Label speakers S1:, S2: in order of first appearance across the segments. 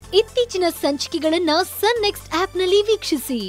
S1: ಇತ್ತೀಚಿನ ಸಂಚಿಕೆಗಳನ್ನ ಸನ್ ನೆಕ್ಸ್ಟ್ ಆಪ್ನಲ್ಲಿ ವೀಕ್ಷಿಸಿ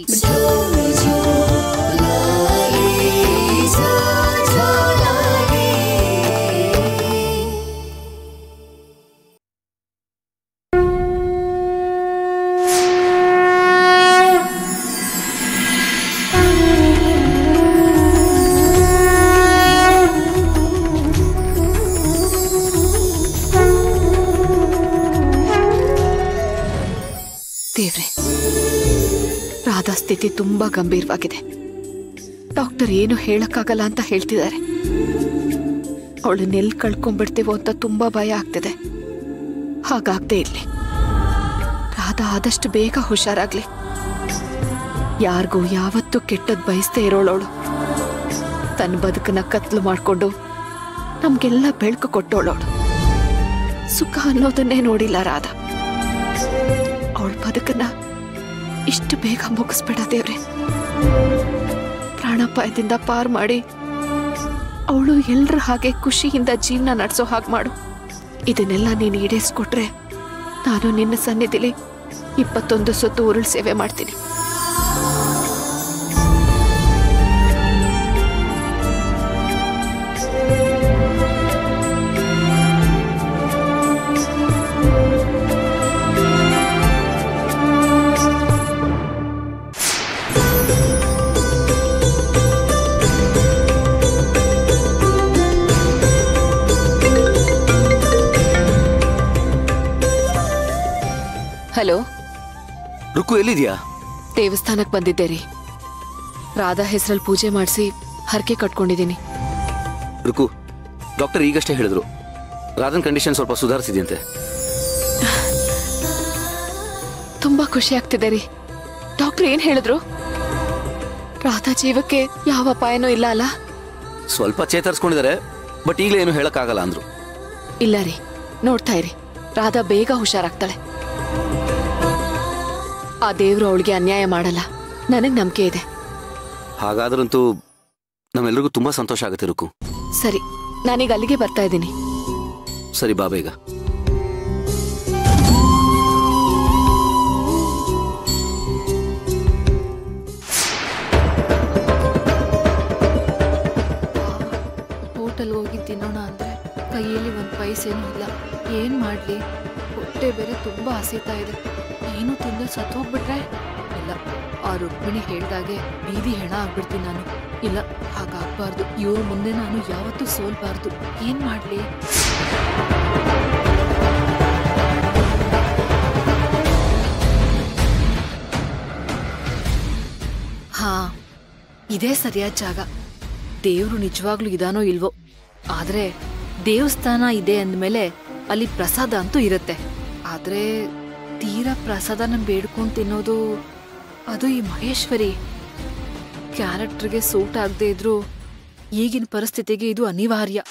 S2: ದೇವ್ರೆ ರಾಧಾ ಸ್ಥಿತಿ ತುಂಬಾ ಗಂಭೀರವಾಗಿದೆ ಡಾಕ್ಟರ್ ಏನು ಹೇಳಕ್ಕಾಗಲ್ಲ ಅಂತ ಹೇಳ್ತಿದ್ದಾರೆ ಅವಳನ್ನೆಲ್ಲಿ ಕಳ್ಕೊಂಡ್ಬಿಡ್ತೀವೋ ಅಂತ ತುಂಬಾ ಭಯ ಆಗ್ತಿದೆ ಹಾಗಾಗ್ದೇ ಇರ್ಲಿ ರಾಧಾ ಆದಷ್ಟು ಬೇಗ ಹುಷಾರಾಗ್ಲಿ ಯಾರಿಗೂ ಯಾವತ್ತೂ ಕೆಟ್ಟದ್ ಬಯಸ್ದೇ ಇರೋಳವಳು ತನ್ನ ಬದುಕನ್ನ ಕತ್ಲು ಮಾಡ್ಕೊಂಡು ನಮ್ಗೆಲ್ಲ ಬೆಳಕು ಕೊಟ್ಟೋಳವಳು ಸುಖ ಅನ್ನೋದನ್ನೇ ನೋಡಿಲ್ಲ ರಾಧಾ ಅವಳ ಬದುಕನ್ನ ಇಷ್ಟು ಬೇಗ ಮುಗಿಸ್ಬೇಡ ದೇವ್ರೆ ಪ್ರಾಣಾಪಾಯದಿಂದ ಪಾರ್ ಮಾಡಿ ಅವಳು ಎಲ್ರ ಹಾಗೆ ಖುಷಿಯಿಂದ ಜೀವನ ನಡೆಸೋ ಹಾಗೆ ಮಾಡು ಇದನ್ನೆಲ್ಲ ನೀನು ಈಡೇರಿಸ್ಕೊಟ್ರೆ ನಾನು ನಿನ್ನ ಸನ್ನಿಧಿಲಿ ಇಪ್ಪತ್ತೊಂದು ಸೊತ್ತು ಉರುಳು ಸೇವೆ ಮಾಡ್ತೀನಿ ಹಲೋ
S3: ರುಕ್ಕು ಎಲ್ಲಿದ್ಯಾ
S2: ದೇವಸ್ಥಾನಕ್ಕೆ ಬಂದಿದ್ದೆ ರೀ ರಾಧಾ ಹೆಸರಲ್ಲಿ ಪೂಜೆ ಮಾಡಿಸಿ ಹರಕೆ ಕಟ್ಕೊಂಡಿದ್ದೀನಿ
S3: ರುಕ್ಕು ಡಾಕ್ಟರ್ ಈಗಷ್ಟೇ ಹೇಳಿದ್ರು ರಾಧನ್ ಕಂಡೀಷನ್ ಸ್ವಲ್ಪ ಸುಧಾರಿಸಿದೆಯಂತೆ
S2: ತುಂಬಾ ಖುಷಿ ಆಗ್ತಿದೆ ರೀ ಡಾಕ್ಟರ್ ಏನ್ ಹೇಳಿದ್ರು ರಾಧಾ ಜೀವಕ್ಕೆ ಯಾವ ಅಪಾಯನೂ ಇಲ್ಲ ಅಲ್ಲ
S3: ಸ್ವಲ್ಪ ಚೇತರಿಸ್ಕೊಂಡಿದ್ದಾರೆ ಬಟ್ ಈಗಲೇ ಏನು ಹೇಳಕ್ಕಾಗಲ್ಲ ಅಂದ್ರು
S2: ಇಲ್ಲ ರೀ ನೋಡ್ತಾ ಇರಿ ರಾಧಾ ಬೇಗ ಹುಷಾರಾಗ್ತಾಳೆ ಆ ದೇವ್ರು ಅವಳಿಗೆ ಅನ್ಯಾಯ ಮಾಡಲ್ಲ ನನಗ್ ನಂಬಿಕೆ ಇದೆ
S3: ಹಾಗಾದ್ರಂತೂ ನಮ್ಮೆಲ್ರಿಗೂ ತುಂಬಾ ಸಂತೋಷ ಆಗುತ್ತೆ ರುಕ್ಕು
S2: ಸರಿ ನಾನೀಗ ಅಲ್ಲಿಗೆ ಬರ್ತಾ ಇದ್ದೀನಿ
S3: ಸರಿ ಬಾ ಬೇಗ
S2: ಹೋಟೆಲ್ ಹೋಗಿ ತಿನ್ನೋಣ ಅಂದ್ರೆ ಕೈಯಲ್ಲಿ ಒಂದು ಪೈಸೇನೂ ಇಲ್ಲ ಏನ್ ಮಾಡ್ಲಿ ಹೊಟ್ಟೆ ಬೇರೆ ತುಂಬಾ ಹಸಿತಾ ಇದೆ ಏನು ತಿಂದು ಸತ್ತು ಹೋಗ್ಬಿಟ್ರೆ ಇಲ್ಲ ಆ ರುಕ್ಮಿಣಿ ಹೇಳ್ದಾಗೆ ಬೀದಿ ಹೆಣ ಆಗ್ಬಿಡ್ತೀನಿ ನಾನು ಇಲ್ಲ ಹಾಗಾಗ್ಬಾರ್ದು ಇವ್ರ ಮುಂದೆ ನಾನು ಯಾವತ್ತೂ ಸೋಲ್ಬಾರ್ದು ಏನ್ ಮಾಡ್ಲಿ ಹಾ ಇದೇ ಸರಿಯಾದ ಜಾಗ ದೇವ್ರು ನಿಜವಾಗ್ಲೂ ಇದಾನೋ ಇಲ್ವೋ ಆದ್ರೆ ದೇವಸ್ಥಾನ ಇದೆ ಅಂದ್ಮೇಲೆ ಅಲ್ಲಿ ಪ್ರಸಾದ ಅಂತೂ ಇರುತ್ತೆ ಆದ್ರೆ ತೀರಾ ಪ್ರಸಾದನ ಬೇಡ್ಕೊಂಡು ತಿನ್ನೋದು ಅದು ಈ ಮಹೇಶ್ವರಿ ಕ್ಯಾರೆಕ್ಟರ್ಗೆ ಸೂಟ್ ಆಗದೆ ಇದ್ರೂ ಈಗಿನ ಪರಿಸ್ಥಿತಿಗೆ ಇದು ಅನಿವಾರ್ಯ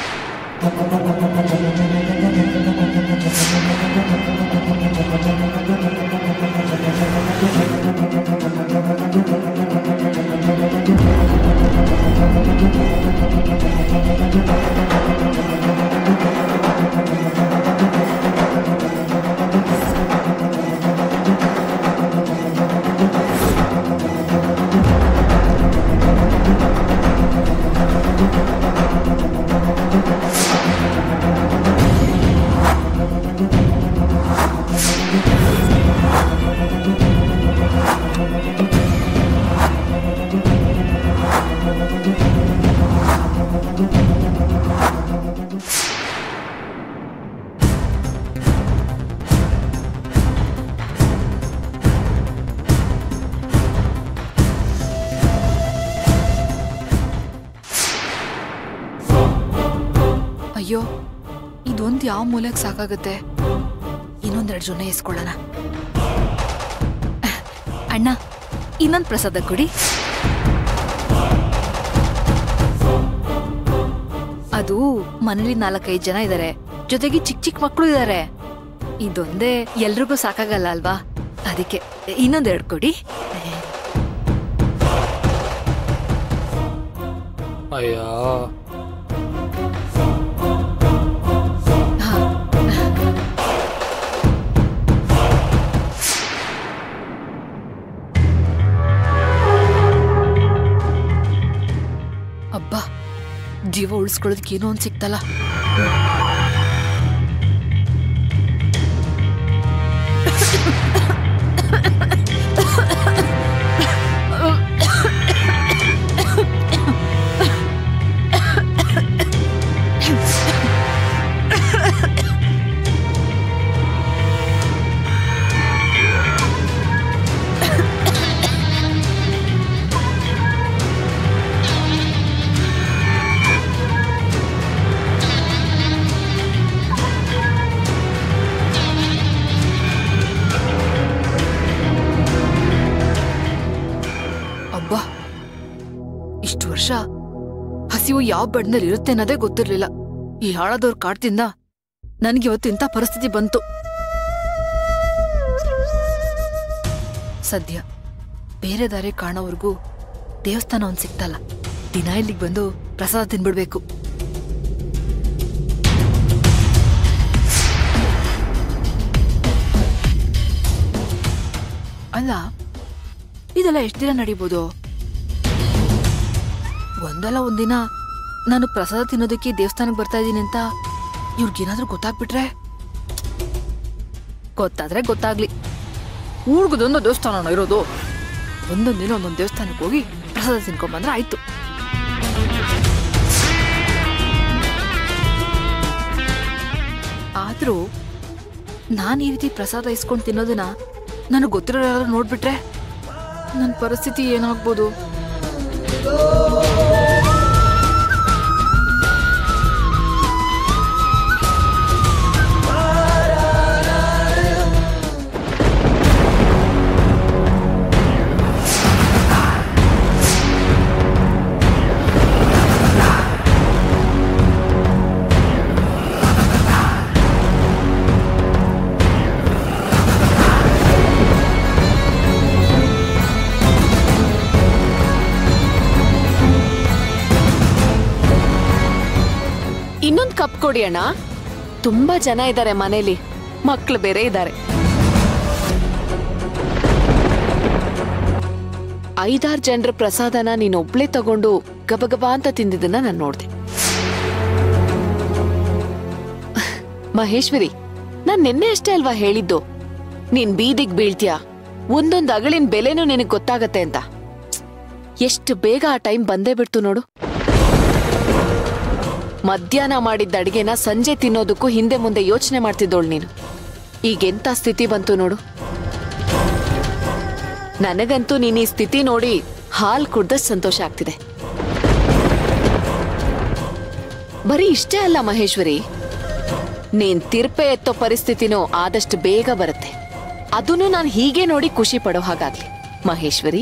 S2: ಅಯ್ಯೋ ಇದೊಂದು ಯಾವ ಮೂಲೆಗೆ ಸಾಕಾಗುತ್ತೆ ಇನ್ನೊಂದೆರಡು ಜನ ಇಸ್ಕೊಳ್ಳೋಣ ಅಣ್ಣ ಇನ್ನೊಂದು ಪ್ರಸಾದ ಕೊಡಿ ಅದು ಮನೇಲಿ ನಾಲ್ಕೈದು ಜನ ಇದ್ದಾರೆ ಜೊತೆಗೆ ಚಿಕ್ಕ ಚಿಕ್ಕ ಮಕ್ಕಳು ಇದ್ದಾರೆ ಇದೊಂದೇ ಎಲ್ರಿಗೂ ಸಾಕಾಗಲ್ಲ ಅಲ್ವಾ ಅದಕ್ಕೆ ಇನ್ನೊಂದೆರಡು ಕೊಡಿ
S4: ಅಯ್ಯೋ
S2: ಹಾ ಜೀವ ಉಳಿಸ್ಕೊಳ್ಳೋದಕ್ಕೆ ಏನೋ ಒಂದು ಸಿಕ್ತಲ್ಲ ಅಬ್ಬಾ ಇಷ್ಟು ವರ್ಷ ಹಸಿವು ಯಾವ ಬಣ್ಣದಲ್ಲಿ ಇರುತ್ತೆ ಅನ್ನೋದೇ ಗೊತ್ತಿರ್ಲಿಲ್ಲ ಈ ಹಾಳದವ್ರ ಕಾಡ್ತಿಂದ ನನಗೆ ಇವತ್ತು ಇಂಥ ಪರಿಸ್ಥಿತಿ ಬಂತು ಸದ್ಯ ಬೇರೆ ದಾರಿ ಕಾಣೋವರೆಗೂ ದೇವಸ್ಥಾನ ಒಂದ್ ಸಿಕ್ತಲ್ಲ ದಿನ ಇಲ್ಲಿಗೆ ಬಂದು ಪ್ರಸಾದ ತಿನ್ಬಿಡ್ಬೇಕು ಅಲ್ಲ ಇದೆಲ್ಲ ಎಷ್ಟು ದಿನ ನಡೀಬೋದು ಒಂದಲ್ಲ ಒಂದಿನ ನಾನು ಪ್ರಸಾದ ತಿನ್ನೋದಕ್ಕೆ ದೇವಸ್ಥಾನಕ್ಕೆ ಬರ್ತಾ ಇದ್ದೀನಿ ಅಂತ ಇವ್ರಿಗೇನಾದ್ರೂ ಗೊತ್ತಾಗ್ಬಿಟ್ರೆ ಗೊತ್ತಾದ್ರೆ ಗೊತ್ತಾಗ್ಲಿ ಊರ್ಗದೊಂದು ದೇವಸ್ಥಾನ ಇರೋದು ಒಂದೊಂದು ದಿನ ಒಂದೊಂದು ದೇವಸ್ಥಾನಕ್ಕೆ ಹೋಗಿ ಪ್ರಸಾದ ತಿನ್ಕೊಂಬಂದ್ರೆ ಆಯ್ತು ಆದ್ರೂ ನಾನು ಈ ರೀತಿ ಪ್ರಸಾದ ಇಸ್ಕೊಂಡು ತಿನ್ನೋದನ್ನ ನನಗೆ ಗೊತ್ತಿರೋ ಯಾರಾದ್ರೂ ನೋಡ್ಬಿಟ್ರೆ ನನ್ನ ಪರಿಸ್ಥಿತಿ ಏನಾಗ್ಬೋದು
S4: ಇನ್ನೊಂದ್ ಕಪ್ ಕೊಡಿ ಅಣ್ಣ ತುಂಬಾ ಜನ ಇದ್ದಾರೆ ಮನೇಲಿ ಮಕ್ಳು ಬೇರೆ ಇದ್ದಾರೆ ಐದಾರು ಜನರ ಪ್ರಸಾದನ ನೀನ್ ಒಬ್ಳೆ ತಗೊಂಡು ಗಬಗಬ ಅಂತ ತಿಂದಿದ್ದನ್ನ ನಾನು ನೋಡ್ದೆ ಮಹೇಶ್ವರಿ ನಾನ್ ನಿನ್ನೆ ಅಷ್ಟೇ ಅಲ್ವಾ ಹೇಳಿದ್ದು ನೀನ್ ಬೀದಿಗ್ ಬೀಳ್ತೀಯ ಒಂದೊಂದ್ ಅಗಳಿನ ಬೆಲೆನೂ ನಿನಗ್ ಗೊತ್ತಾಗತ್ತೆ ಅಂತ ಎಷ್ಟು ಬೇಗ ಆ ಟೈಮ್ ಬಂದೇ ಬಿಡ್ತು ನೋಡು ಮಧ್ಯಾಹ್ನ ಮಾಡಿದ್ದ ಅಡಿಗೆನ ಸಂಜೆ ತಿನ್ನೋದಕ್ಕೂ ಹಿಂದೆ ಮುಂದೆ ಯೋಚನೆ ಮಾಡ್ತಿದ್ದೋಳು ನೀನು ಈಗೆಂತ ಸ್ಥಿತಿ ಬಂತು ನೋಡು ನನಗಂತೂ ನೀನ್ ಈ ಸ್ಥಿತಿ ನೋಡಿ ಹಾಲ್ ಕುಡ್ದ ಸಂತೋಷ ಆಗ್ತಿದೆ ಬರೀ ಇಷ್ಟೇ ಅಲ್ಲ ಮಹೇಶ್ವರಿ ನೀನ್ ತಿರ್ಪೆ ಎತ್ತೋ ಪರಿಸ್ಥಿತಿನೂ ಆದಷ್ಟು ಬೇಗ ಬರುತ್ತೆ ಅದನ್ನು ನಾನು ಹೀಗೆ ನೋಡಿ ಖುಷಿ ಪಡೋ ಹಾಗಾಗ್ಲಿ ಮಹೇಶ್ವರಿ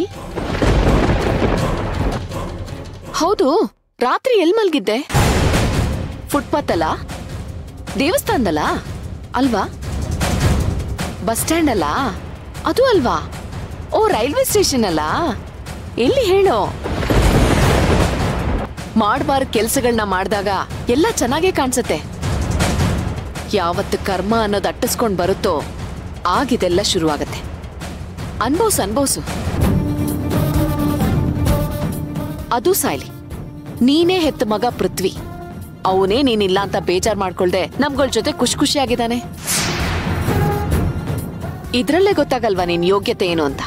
S4: ಹೌದು ರಾತ್ರಿ ಎಲ್ ಮಲ್ಗಿದ್ದೆ ಫುಟ್ಪಾತ್ ಅಲ್ಲ ದೇವಸ್ಥಾನದಲ್ಲ ಅಲ್ವಾ ಬಸ್ ಸ್ಟ್ಯಾಂಡ್ ಅಲ್ಲ ಅದು ಅಲ್ವಾ ಓ ರೈಲ್ವೆ ಸ್ಟೇಷನ್ ಅಲ್ಲ ಎಲ್ಲಿ ಹೇಳೋ ಮಾಡಬಾರ ಕೆಲ್ಸಗಳನ್ನ ಮಾಡಿದಾಗ ಎಲ್ಲ ಚೆನ್ನಾಗೇ ಕಾಣಿಸುತ್ತೆ ಯಾವತ್ತು ಕರ್ಮ ಅನ್ನೋದು ಅಟ್ಟಿಸ್ಕೊಂಡ್ ಬರುತ್ತೋ ಆಗಿದೆಲ್ಲ ಶುರುವಾಗತ್ತೆ ಅನ್ಭವ್ಸು ಅನ್ಭವ್ಸು ಅದು ಸಾಯ್ಲಿ ನೀನೇ ಹೆತ್ತ ಮಗ ಪೃಥ್ವಿ ಅವನೇ ನೀನಿಲ್ಲ ಅಂತ ಬೇಜಾರ್ ಮಾಡ್ಕೊಳ್ದೆ ನಮ್ಗಳ ಜೊತೆ ಖುಷಿ ಖುಷಿಯಾಗಿದ್ದಾನೆ ಇದ್ರಲ್ಲೇ ಗೊತ್ತಾಗಲ್ವಾ ನಿನ್ ಯೋಗ್ಯತೆ ಏನು ಅಂತ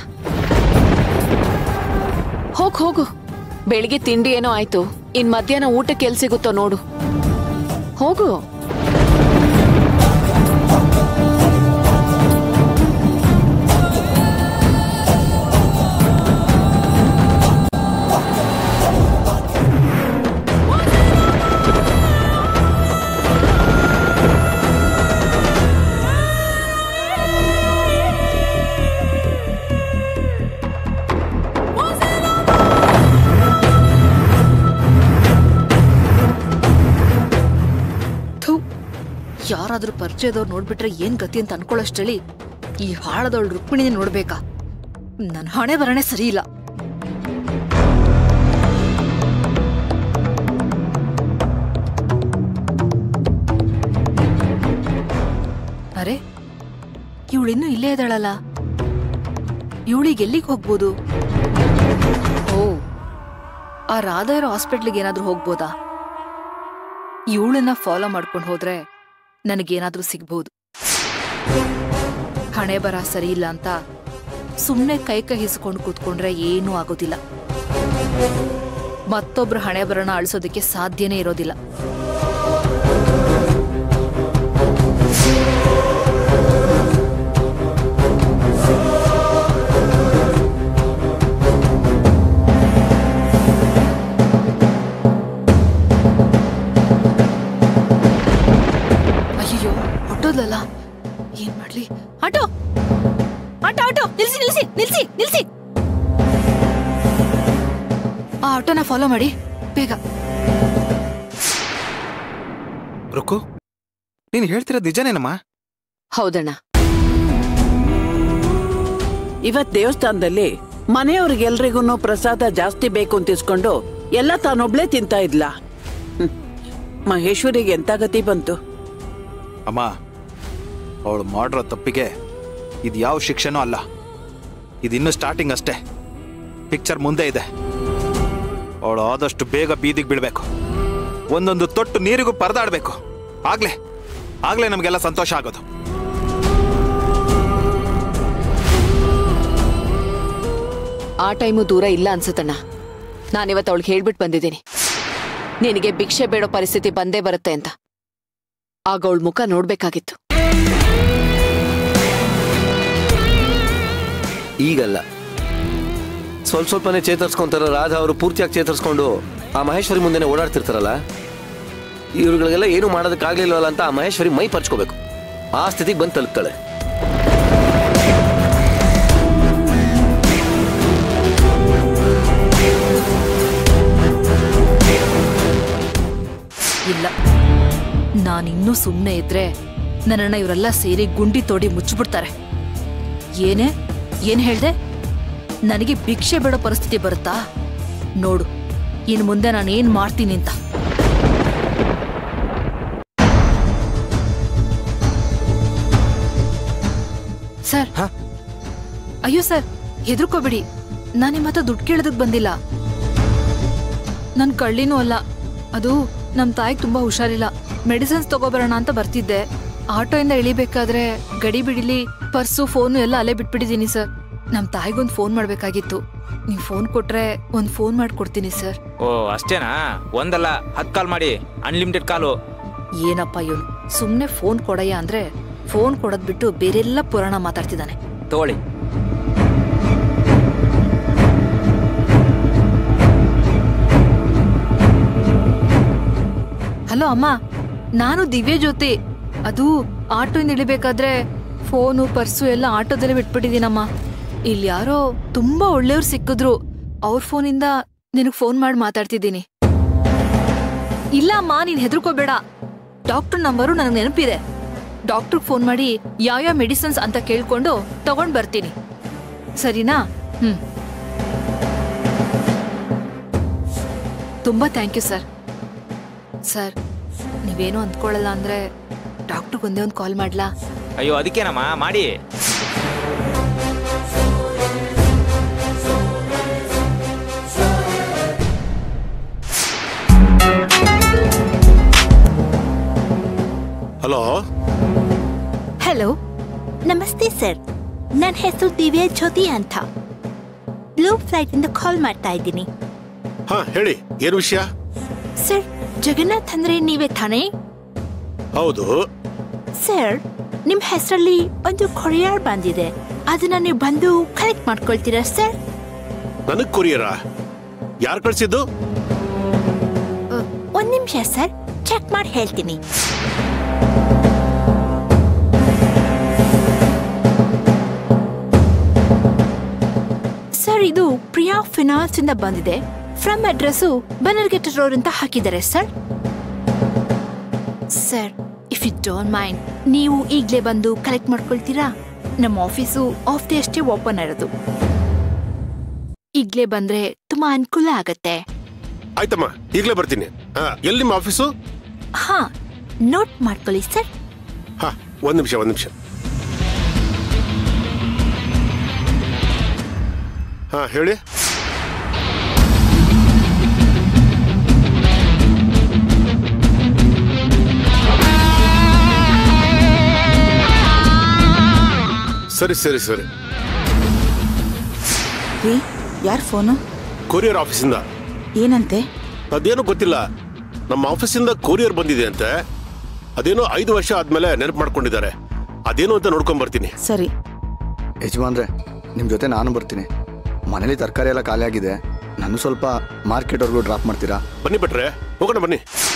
S4: ಹೋಗ್ ಹೋಗು ಬೆಳಿಗ್ಗೆ ತಿಂಡಿ ಏನೋ ಆಯ್ತು ಇನ್ ಮಧ್ಯಾಹ್ನ ಊಟಕ್ಕೆ ಎಲ್ ಸಿಗುತ್ತೋ ನೋಡು ಹೋಗು
S2: ಥು ಯಾರಾದ್ರೂ ಪರಿಚಯದವ್ರು ನೋಡ್ಬಿಟ್ರೆ ಏನ್ ಗತಿ ಅಂತ ಅನ್ಕೊಳ್ಳೋಷ್ಟಳಿ ಈ ಹಾಳದವಳು ರುಕ್ಮಿಣಿನೇ ನೋಡ್ಬೇಕಾ ನನ್ನ ಹಣೆ ಬರಣೆ ಸರಿ ಇಲ್ಲ ಅರೆ ಇವಳಿನ್ನೂ ಇಲ್ಲೇ ಇದ್ದಾಳಲ್ಲ ಇವಳಿಗೆ ಎಲ್ಲಿಗೆ ಹೋಗ್ಬೋದು ಓ ಆ ರಾಧಾ ಇರೋ ಹಾಸ್ಪಿಟ್ಲಿಗೆ ಏನಾದ್ರೂ ಹೋಗ್ಬೋದಾ ಇವಳನ್ನ ಫಾಲೋ ಮಾಡ್ಕೊಂಡು ಹೋದ್ರೆ ನನಗೇನಾದ್ರೂ ಸಿಗ್ಬಹುದು ಹಣೆ ಬರ ಸರಿ ಇಲ್ಲ ಅಂತ ಸುಮ್ಮನೆ ಕೈ ಕೈ ಹಿಸ್ಕೊಂಡು ಕೂತ್ಕೊಂಡ್ರೆ ಏನೂ ಆಗೋದಿಲ್ಲ ಮತ್ತೊಬ್ರ ಹಣೆ ಬರನ ಅಳಿಸೋದಕ್ಕೆ ಸಾಧ್ಯನೇ ಇರೋದಿಲ್ಲ ಅಯ್ಯೋ ಹೊಟ್ಟೋದ್ಲಲ್ಲ ಏನ್ ಮಾಡ್ಲಿ ಆಟೋ ಆಟೋ ಆಟೋ ನಿಲ್ಸಿ ನಿಲ್ಸಿ ನಿಲ್ಸಿ ನಿಲ್ಸಿ ಆ ಆಟೋನ ಫಾಲೋ ಮಾಡಿ ಬೇಗ
S5: ರುಕು ನೀನು ಹೇಳ್ತಿರೋದು ನಿಜನೇನಮ್ಮ
S4: ಹೌದಣ್ಣ
S6: ಇವತ್ ದೇವಸ್ಥಾನದಲ್ಲಿ ಮನೆಯವ್ರಿಗೆಲ್ರಿಗೂ ಪ್ರಸಾದ ಜಾಸ್ತಿ ಬೇಕು ಅಂತ ಇಸ್ಕೊಂಡು ಎಲ್ಲ ತಾನೊಬ್ಳೇ ತಿಂತಾ ಇದ್ಲ ಹ್ಮ್. ಮಹೇಶ್ವರಿಗೆ ಎಂತ ಗತಿ ಬಂತು
S5: ಅಮ್ಮ ಅವಳು ಮಾಡಿರೋ ತಪ್ಪಿಗೆ ಇದು ಯಾವ ಶಿಕ್ಷೆನೂ ಅಲ್ಲ ಇದಿನ್ನೂ ಸ್ಟಾರ್ಟಿಂಗ್ ಅಷ್ಟೇ ಪಿಕ್ಚರ್ ಮುಂದೆ ಇದೆ ಅವಳು ಆದಷ್ಟು ಬೇಗ ಬೀದಿಗೆ ಬೀಳ್ಬೇಕು ಒಂದೊಂದು ತೊಟ್ಟು ನೀರಿಗೂ ಪರದಾಡ್ಬೇಕು ಆಗ್ಲೇ ಆಗ್ಲೇ ನಮಗೆಲ್ಲ ಸಂತೋಷ ಆಗೋದು
S4: ಆ ಟೈಮು ದೂರ ಇಲ್ಲ ಅನ್ಸುತ್ತಣ್ಣ ನಾನಿವತ್ತು ಅವಳಿಗೆ ಹೇಳ್ಬಿಟ್ಟು ಬಂದಿದ್ದೀನಿ ನಿನಗೆ ಭಿಕ್ಷೆ ಬೇಡೋ ಪರಿಸ್ಥಿತಿ ಬಂದೇ ಬರುತ್ತೆ ಅಂತ ಆಗ ಅವಳ ಮುಖ ನೋಡ್ಬೇಕಾಗಿತ್ತು
S3: ಈಗಲ್ಲ ಸ್ವಲ್ಪ ಸ್ವಲ್ಪನೇ ಚೇತರಿಸ್ಕೊಂತಾರ ರಾಧಾ ಅವರು ಪೂರ್ತಿಯಾಗಿ ಚೇತರಿಸ್ಕೊಂಡು ಆ ಮಹೇಶ್ವರಿ ಮುಂದೆನೆ ಓಡಾಡ್ತಿರ್ತಾರಲ್ಲ ಇವ್ರುಗಳಿಗೆಲ್ಲ ಏನು ಮಾಡೋದಕ್ಕಾಗ್ಲಿಲ್ವಲ್ಲ ಅಂತ ಆ ಮಹೇಶ್ವರಿ ಮೈ ಪರ್ಚ್ಕೋಬೇಕು ಆ ಸ್ಥಿತಿಗೆ ಬಂದು ತಲುಪ್ತಾಳೆ
S2: ಇಲ್ಲ ನಾನಿನ್ನೂ ಸುಮ್ಮನೆ ಇದ್ರೆ ನನ್ನನ್ನ ಇವರೆಲ್ಲ ಸೇರಿ ಗುಂಡಿ ತೋಡಿ ಮುಚ್ಚಿಬಿಡ್ತಾರೆ ಏನೇ ಏನ್ ಹೇಳ್ದೆ ನನಗೆ ಭಿಕ್ಷೆ ಬೇಡೋ ಪರಿಸ್ಥಿತಿ ಬರುತ್ತಾ ನೋಡು ಇನ್ನು ಮುಂದೆ ನಾನು ಏನ್ ಮಾಡ್ತೀನಿ ಅಂತ ಸರ್
S5: ಹ?
S2: ಅಯ್ಯೋ ಸರ್ ಹೆದರ್ಕೋಬೇಡಿ ನಾನು ನಿಮ್ಮ ಹತ್ರ ದುಡ್ಡು ಕೇಳೋದಕ್ ಬಂದಿಲ್ಲ ನನ್ ಕಳ್ಳಿನೂ ಅಲ್ಲ ಅದು ನಮ್ ತಾಯಿಗೆ ತುಂಬಾ ಹುಷಾರಿಲ್ಲ ಮೆಡಿಸಿನ್ಸ್ ತಗೋಬರೋಣ ಅಂತ ಬರ್ತಿದ್ದೆ ಆಟೋಯಿಂದ ಇಳಿಬೇಕಾದ್ರೆ ಗಡಿ ಬಿಡಿಲಿ ಪರ್ಸು ಫೋನು ಎಲ್ಲ ಅಲ್ಲೇ ಬಿಟ್ಬಿಟ್ಟಿದೀನಿ ಸರ್ ನಮ್ ತಾಯಿಗೊಂದು ಫೋನ್ ಮಾಡ್ಬೇಕಾಗಿತ್ತು ನೀವು ಫೋನ್ ಕೊಟ್ರೆ ಒಂದ್ ಫೋನ್ ಮಾಡ್ಕೊಡ್ತೀನಿ ಸರ್
S7: ಓ ಅಷ್ಟೇನಾ ಒಂದಲ್ಲ ಹತ್ತು ಕಾಲ್ ಮಾಡಿ ಅನ್ಲಿಮಿಟೆಡ್ ಕಾಲು
S2: ಏನಪ್ಪ ಇವನು ಸುಮ್ನೆ ಫೋನ್ ಕೊಡಯ್ಯ ಅಂದ್ರೆ ಫೋನ್ ಕೊಡೋದ್ ಬಿಟ್ಟು ಬೇರೆಲ್ಲ ಪುರಾಣ ಮಾತಾಡ್ತಿದ್ದಾನೆ
S7: ತಗೊಳ್ಳಿ
S2: ಹಲೋ ಅಮ್ಮ ನಾನು ದಿವ್ಯ ಜ್ಯೋತಿ ಅದು ಆಟೋಯಿಂದ ಇಳಿಬೇಕಾದ್ರೆ ಫೋನು ಪರ್ಸು ಎಲ್ಲ ಆಟೋದಲ್ಲೇ ಬಿಟ್ಬಿಟ್ಟಿದ್ದೀನಮ್ಮ ಇಲ್ಲಿ ಯಾರೋ ತುಂಬಾ ಒಳ್ಳೆಯವ್ರು ಸಿಕ್ಕಿದ್ರು ಅವ್ರ ಫೋನಿಂದ ನಿನಗ್ ಫೋನ್ ಮಾಡಿ ಮಾತಾಡ್ತಿದ್ದೀನಿ ಇಲ್ಲ ಅಮ್ಮ ನೀನ್ ಹೆದರ್ಕೋಬೇಡ ಡಾಕ್ಟರ್ ನಂಬರು ನನಗೆ ನೆನಪಿದೆ ಡಾಕ್ಟ್ರಿಗೆ ಫೋನ್ ಮಾಡಿ ಯಾವ್ಯಾವ ಮೆಡಿಸಿನ್ಸ್ ಅಂತ ಕೇಳ್ಕೊಂಡು ತಗೊಂಡ್ ಬರ್ತೀನಿ ಸರಿನಾ ಹ್ಮ್ ತುಂಬಾ ಥ್ಯಾಂಕ್ ಯು ಸರ್ ಸರ್ ನೀವೇನು ಅಂದ್ಕೊಳ್ಳಲ್ಲ ಅಂದ್ರೆ ಡಾಕ್ಟ್ರಿಗೆ ಒಂದೇ ಒಂದು ಕಾಲ್ ಮಾಡ್ಲಾ
S7: ಅಯ್ಯೋ ಅದಕ್ಕೇನಮ್ಮ ಮಾಡಿ
S8: ಹಲೋ
S1: ಹಲೋ ನಮಸ್ತೆ ಸರ್ ನನ್ನ ಹೆಸರು ದಿವ್ಯಾ ಜ್ಯೋತಿ ಅಂತ ಬ್ಲೂ ಫ್ಲೈಟ್ ಇಂದ ಕಾಲ್ ಮಾಡ್ತಾ ಇದ್ದೀನಿ
S8: ಹಾ ಹೇಳಿ ಏನು ವಿಷಯ
S1: ಸರ್ ಜಗನ್ನಾಥ್ ಅಂದ್ರೆ ನೀವೇ ತಾನೇ
S8: ಹೌದು
S1: ಸರ್ ನಿಮ್ ಹೆಸರಲ್ಲಿ ಒಂದು ಕೊರಿಯರ್ ಬಂದಿದೆ ಅದನ್ನ ನೀವು ಬಂದು ಕಲೆಕ್ಟ್ ಮಾಡ್ಕೊಳ್ತೀರಾ ಸರ್
S8: ನನಗ್ ಕೊರಿಯರಾ ಯಾರು ಕಳ್ಸಿದ್ದು
S1: ಅ, ಒಂದ್ ನಿಮಿಷ ಸರ್ ಚೆಕ್ ಮಾಡಿ ಹೇಳ್ತೀನಿ ಸರ್ ಇದು ಪ್ರಿಯಾ ಫಿನಾನ್ಸ್ ಇಂದ ಬಂದಿದೆ ಫ್ರಮ್ ಅಡ್ರೆಸ್ಸು ಬನರ್ಗೆಟ್ ರೋಡ್ ಅಂತ ಹಾಕಿದ್ದಾರೆ sir sir if you don't mind ನೀವು ಈಗಲೇ ಬಂದು ಕಲೆಕ್ಟ್ ಮಾಡ್ಕೊಳ್ತೀರಾ ನಮ್ಮ ಆಫೀಸು ಆಫ್ ಡೇ ಅಷ್ಟೇ ಓಪನ್ ಇರೋದು ಈಗಲೇ ಬಂದ್ರೆ ತುಂಬಾ ಅನುಕೂಲ ಆಗತ್ತೆ
S8: ಆಯ್ತಮ್ಮ ಈಗಲೇ ಬರ್ತೀನಿ ಹಾ ಎಲ್ಲಿ ನಿಮ್ಮ ಆಫೀಸು
S1: ಹಾ ನೋಟ್ ಮಾಡ್ಕೊಳ್ಳಿ ಸರ್
S8: ಹಾ ಒಂದ್ ನಿಮಿಷ ಒಂದ್ ನಿಮಿಷ ಹಾ ಹೇಳಿ ಸರಿ ಸರಿ ಸರಿ
S9: ರೀ ಯಾರ್ ಫೋನು
S8: ಕೊರಿಯರ್ ಆಫೀಸಿಂದ
S9: ಏನಂತೆ
S8: ಅದೇನೋ ಗೊತ್ತಿಲ್ಲ ನಮ್ಮ ಆಫೀಸಿಂದ ಕೊರಿಯರ್ ಬಂದಿದೆ ಅಂತೆ ಅದೇನೋ ಐದು ವರ್ಷ ಆದ್ಮೇಲೆ ನೆನಪು ಮಾಡ್ಕೊಂಡಿದ್ದಾರೆ ಅದೇನು ಅಂತ ನೋಡ್ಕೊಂಡ್ ಬರ್ತೀನಿ
S9: ಸರಿ
S10: ಯಜಮಾನ್ರೆ ನಿಮ್ಮ ಜೊತೆ ನಾನು ಬರ್ತೀನಿ ಮನೇಲಿ ತರಕಾರಿ ಎಲ್ಲ ಖಾಲಿ ಆಗಿದೆ ನಾನು ಸ್ವಲ್ಪ ಮಾರ್ಕೆಟ್ವರೆಗೂ ಡ್ರಾಪ್ ಮಾಡ್ತೀರಾ
S8: ಬನ್ನಿ ಬಿಟ್ರೆ ಹೋಗೋಣ ಬನ್ನಿ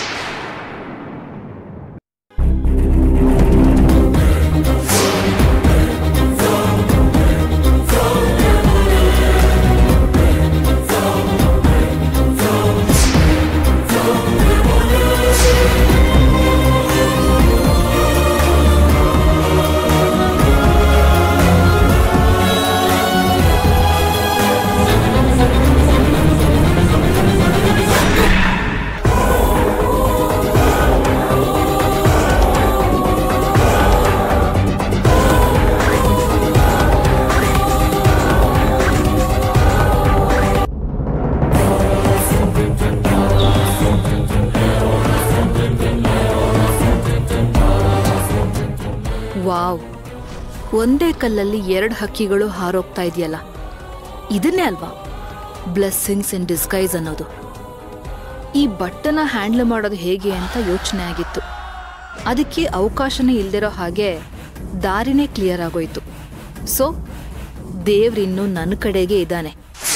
S2: ವಾವ್ ಒಂದೇ ಕಲ್ಲಲ್ಲಿ ಎರಡು ಹಕ್ಕಿಗಳು ಹಾರೋಗ್ತಾ ಇದೆಯಲ್ಲ ಇದನ್ನೇ ಅಲ್ವಾ ಬ್ಲೆಸ್ಸಿಂಗ್ಸ್ ಇನ್ ಡಿಸ್ಗೈಸ್ ಅನ್ನೋದು ಈ ಬಟ್ಟನ ಹ್ಯಾಂಡ್ಲ್ ಮಾಡೋದು ಹೇಗೆ ಅಂತ ಯೋಚನೆ ಆಗಿತ್ತು ಅದಕ್ಕೆ ಅವಕಾಶನೇ ಇಲ್ದಿರೋ ಹಾಗೆ ದಾರಿನೇ ಕ್ಲಿಯರ್ ಆಗೋಯ್ತು ಸೊ ದೇವ್ರಿನ್ನೂ ನನ್ನ ಕಡೆಗೆ ಇದ್ದಾನೆ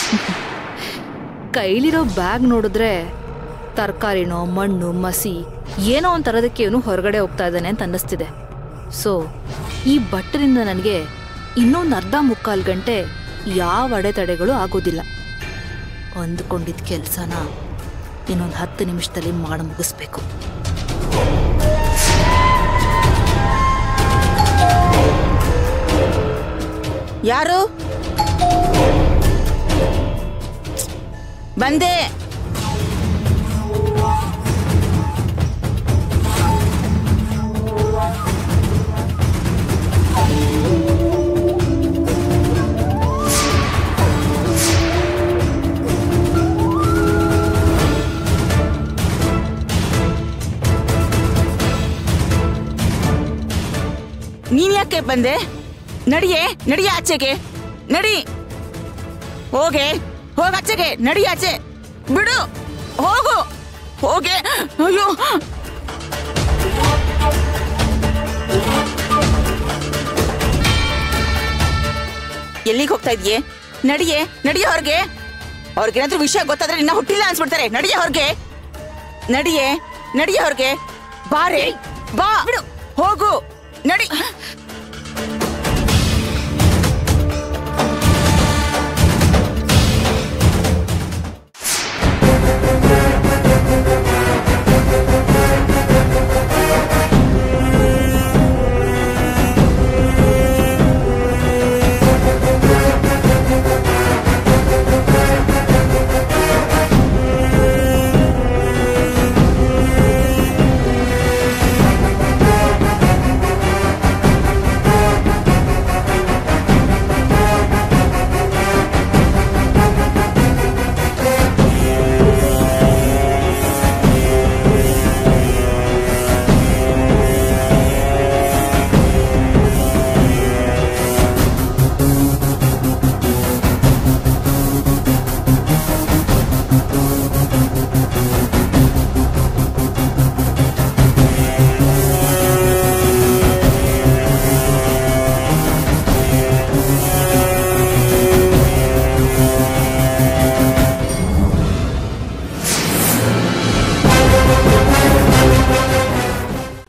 S2: ಕೈಲಿರೋ ಬ್ಯಾಗ್ ನೋಡಿದ್ರೆ ತರಕಾರಿನೋ ಮಣ್ಣು ಮಸಿ ಏನೋ ಒಂದು ತರೋದಕ್ಕೆ ಇವನು ಹೊರಗಡೆ ಹೋಗ್ತಾ ಇದ್ದಾನೆ ಅಂತ ಅನ್ನಿಸ್ತಿದೆ ಸೊ ಈ ಬಟ್ಟರಿಂದ ನನಗೆ ಇನ್ನೊಂದು ಅರ್ಧ ಮುಕ್ಕಾಲು ಗಂಟೆ ಯಾವ ಅಡೆತಡೆಗಳು ಆಗೋದಿಲ್ಲ ಅಂದ್ಕೊಂಡಿದ್ದ ಕೆಲಸನ ಇನ್ನೊಂದು ಹತ್ತು ನಿಮಿಷದಲ್ಲಿ ಮಾಡಿ ಮುಗಿಸ್ಬೇಕು
S9: ಯಾರು ಬಂದೆ ನೀನ್ ಯಾಕೆ ಬಂದೆ ನಡಿಯೇ ನಡಿಯ ಆಚೆಗೆ ನಡಿ ಹೋಗೆ ಹೋಗ ಆಚೆಗೆ ನಡಿ ಆಚೆ ಬಿಡು ಹೋಗು ಹೋಗೆ ಅಯ್ಯೋ ಎಲ್ಲಿಗೆ ಹೋಗ್ತಾ ಇದೀಯೇ ನಡಿಯೇ ನಡಿಯ ಹೊರಗೆ ಅವ್ರಿಗೇನಾದ್ರೂ ವಿಷಯ ಗೊತ್ತಾದ್ರೆ ನಿನ್ನ ಹುಟ್ಟಿಲ್ಲ ಅನ್ಸ್ಬಿಡ್ತಾರೆ ನಡಿಯ ಹೊರಗೆ ನಡಿಯೇ ನಡಿಯ ಹೊರಗೆ ಬಾರೆ ಬಾ ಬಿಡು ಹೋಗು ನಡಿ